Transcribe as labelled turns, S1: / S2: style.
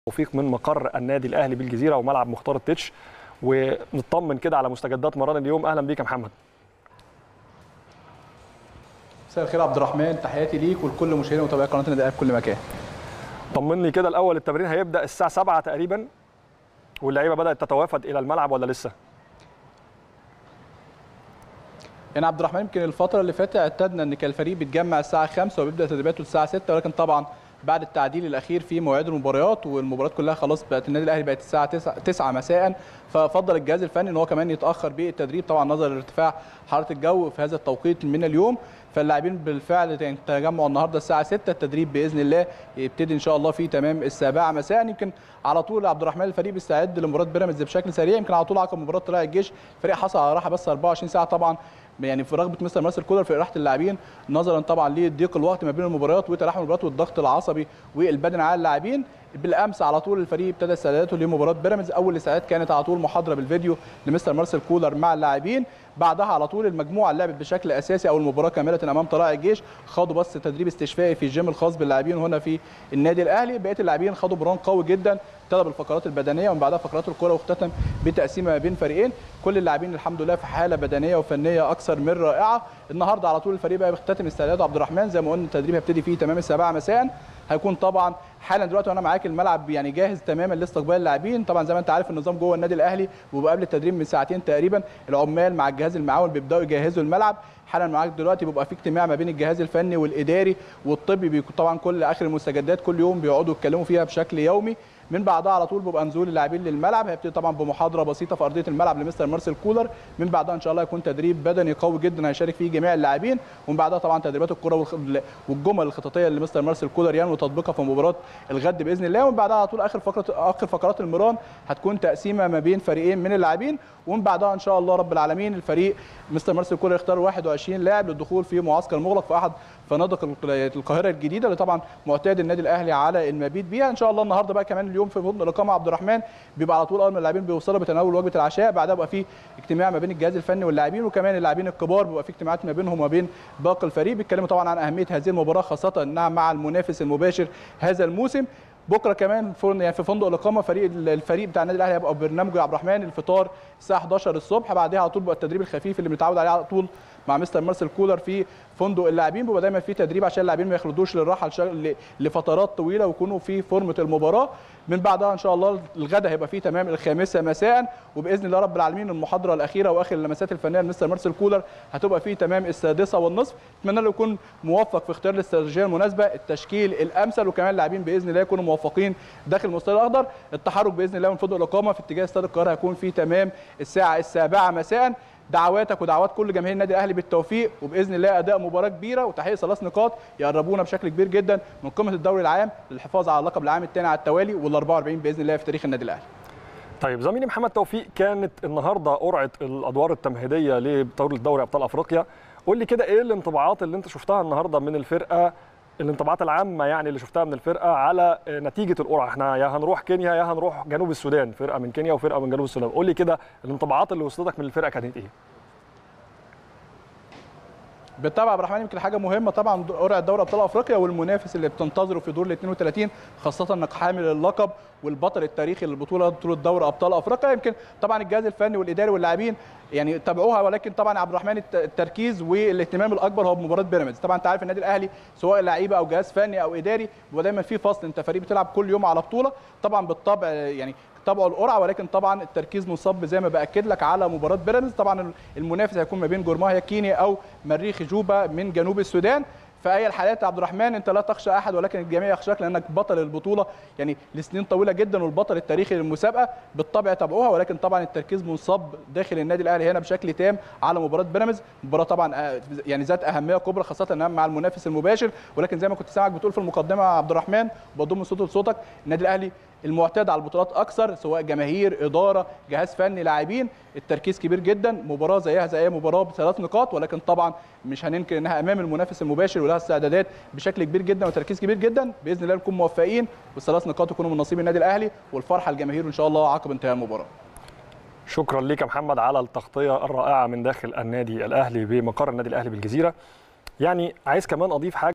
S1: توفيق من مقر النادي الاهلي بالجزيره وملعب مختار التتش ونطمن كده على مستجدات مران اليوم اهلا بيك يا محمد
S2: مساء الخير عبد الرحمن تحياتي ليك ولكل مشاهدي ومتابعي قناه النادي الاهلي في كل مكان
S1: طمني كده الاول التمرين هيبدا الساعه 7 تقريبا واللعيبه بدات تتوافد الى الملعب ولا لسه
S2: يعني عبد الرحمن يمكن الفتره اللي فاتت اعتدنا ان كان الفريق بيتجمع الساعه 5 وبيبدا تدريباته الساعه 6 ولكن طبعا بعد التعديل الاخير في مواعيد المباريات والمباريات كلها خلاص بقت النادي الاهلي بقت الساعه 9 9 مساء ففضل الجهاز الفني ان هو كمان يتاخر بالتدريب طبعا نظرا لارتفاع حراره الجو في هذا التوقيت من اليوم فاللاعبين بالفعل يعني تجمعوا النهارده الساعه 6 التدريب باذن الله يبتدي ان شاء الله في تمام السابعه مساء يمكن على طول عبد الرحمن الفريق بيستعد لمباراه بيراميدز بشكل سريع يمكن على طول عقب مباراه طلائع الجيش الفريق حصل على راحه بس 24 ساعه طبعا يعني في رغبه مستر مارسيل كولر في راحه اللاعبين نظرا طبعا لضيق الوقت ما بين المباريات وتلاحم المباريات والضغط العصبي والبدني على اللاعبين بالامس على طول الفريق ابتدى استعداداته لمباراه بيراميدز اول الاستعدادات كانت على طول محاضره بالفيديو لمستر مارسيل كولر مع اللاعبين بعدها على طول المجموعه لعبت بشكل اساسي او المباراه كامله امام طلائع الجيش خدوا بس تدريب استشفائي في الجيم الخاص باللاعبين هنا في النادي الاهلي بقيه اللاعبين خدوا بران قوي جدا ابتدى بالفقرات البدنيه ومن بعدها فقرات الكره واختتم بتقسيمه ما بين فريقين كل اللاعبين الحمد لله في حاله بدنيه وفنيه اكثر من رائعه النهارده على طول الفريق بقى بيختتم استعداده عبد الرحمن زي ما قلنا التدريب هيبتدي فيه تمام السابعه مساء هيكون طبعا حالا دلوقتي وانا معاك الملعب يعني جاهز تماما لاستقبال اللاعبين طبعا زي ما انت عارف النظام جوه النادي الاهلي وبقى قبل التدريب من ساعتين تقريبا العمال مع الجهاز المعاون بيبداوا يجهزوا الملعب حالا معاك دلوقتي بيبقى في اجتماع ما بين الجهاز الفني والاداري والطبي بيكون طبعا كل اخر المستجدات كل يوم بيقعدوا يتكلموا فيها بشكل يومي من بعدها على طول بيبقى نزول اللاعبين للملعب هيبتدي طبعا بمحاضره بسيطه في ارضيه الملعب لمستر مارسيل كولر من بعدها ان شاء الله يكون تدريب بدني قوي جدا هيشارك فيه جميع اللاعبين ومن بعدها طبعا تدريبات الكره والجمل الخططيه اللي مستر مارسيل كولر ينوي تطبيقها في مباراه الغد باذن الله ومن بعدها على طول اخر فقره اخر فقرات المران هتكون تقسيمه ما بين فريقين من اللاعبين ومن بعدها ان شاء الله رب العالمين الفريق مستر مارسيل كولر يختار 21 لاعب للدخول في معسكر مغلق في احد فنادق القاهره الجديده اللي طبعا معتاد النادي الاهلي على المبيت بيها ان شاء الله النهارده بقى كمان اليوم في فندق الاقامه عبد الرحمن بيبقى على طول اول ما اللاعبين بيوصلوا بتناول وجبه العشاء بعدها بيبقى في اجتماع ما بين الجهاز الفني واللاعبين وكمان اللاعبين الكبار بيبقى في اجتماعات ما بينهم وما بين باقي الفريق بيتكلموا طبعا عن اهميه هذه المباراه خاصه انها مع المنافس المباشر هذا الموسم بكره كمان يعني في فندق الاقامه فريق الفريق بتاع النادي الاهلي هيبقى برنامجه يا عبد الرحمن الفطار الساعه 11 الصبح بعدها على طول بقى التدريب الخفيف اللي متعود عليه على طول مع مستر مارسيل كولر في فندق اللاعبين بيبقى دايما في تدريب عشان اللاعبين ما يخلدوش للراحه لفترات طويله ويكونوا في فورمه المباراه من بعدها ان شاء الله الغدا هيبقى فيه تمام الخامسه مساء وباذن الله رب العالمين المحاضره الاخيره واخر اللمسات الفنيه لمستر مارسيل كولر هتبقى فيه تمام السادسه والنصف اتمنى له يكون موفق في اختيار الاستراتيجيه المناسبه التشكيل الامثل وكمان اللاعبين باذن الله يكونوا موفقين داخل المستوى الاخضر التحرك باذن الله من فندق الاقامه في اتجاه استاد القاهره هيكون فيه تمام الساعه السابعه مساء دعواتك ودعوات كل جماهير النادي الاهلي بالتوفيق وباذن الله اداء مباراه كبيره وتحقيق ثلاث نقاط يقربونا بشكل كبير جدا من قمه الدوري العام للحفاظ على اللقب العام الثاني على التوالي وال 44 باذن الله في تاريخ النادي الاهلي.
S1: طيب زميلي محمد توفيق كانت النهارده قرعه الادوار التمهيديه لبطوله دوري ابطال افريقيا قول لي كده ايه الانطباعات اللي انت شفتها النهارده من الفرقه الانطباعات العامه يعني اللي شفتها من الفرقه على نتيجه القرعه احنا يا هنروح كينيا يا هنروح جنوب السودان فرقه من كينيا وفرقه من جنوب السودان قول لي كده الانطباعات اللي وصلتك من الفرقه كانت ايه
S2: بالطبع عبد الرحمن يمكن حاجه مهمه طبعا قرعه دوري ابطال افريقيا والمنافس اللي بتنتظره في دور ال 32 خاصه انك حامل اللقب والبطل التاريخي للبطوله بطوله دوري ابطال افريقيا يمكن طبعا الجهاز الفني والاداري واللاعبين يعني تابعوها ولكن طبعا عبد الرحمن التركيز والاهتمام الاكبر هو بمباراه بيراميدز طبعا انت عارف النادي الاهلي سواء لعيبه او جهاز فني او اداري بيبقى دايما في فصل انت فريق بتلعب كل يوم على بطوله طبعا بالطبع يعني تابعوا القرعه ولكن طبعا التركيز منصب زي ما باكد لك على مباراه بيراميدز طبعا المنافس هيكون ما بين جورماهيا كيني او مريخ جوبا من جنوب السودان في اي الحالات يا عبد الرحمن انت لا تخشى احد ولكن الجميع يخشاك لانك بطل البطوله يعني لسنين طويله جدا والبطل التاريخي للمسابقه بالطبع تابعوها ولكن طبعا التركيز منصب داخل النادي الاهلي هنا بشكل تام على مباراه بيراميدز مباراه طبعا يعني ذات اهميه كبرى خاصه انها مع المنافس المباشر ولكن زي ما كنت سامعك بتقول في المقدمه يا عبد الرحمن بضم صوت لصوتك النادي الاهلي المعتاد على البطولات اكثر سواء جماهير اداره جهاز فني لاعبين التركيز كبير جدا مباراه زيها زي اي مباراه بثلاث نقاط ولكن طبعا مش هننكر انها امام المنافس المباشر ولها استعدادات بشكل كبير جدا وتركيز كبير جدا باذن الله نكون موفقين والثلاث نقاط يكونوا من نصيب النادي الاهلي والفرحه الجماهير ان شاء الله عقب انتهاء المباراه
S1: شكرا ليك يا محمد على التغطيه الرائعه من داخل النادي الاهلي بمقر النادي الاهلي بالجزيره يعني عايز كمان اضيف حاجه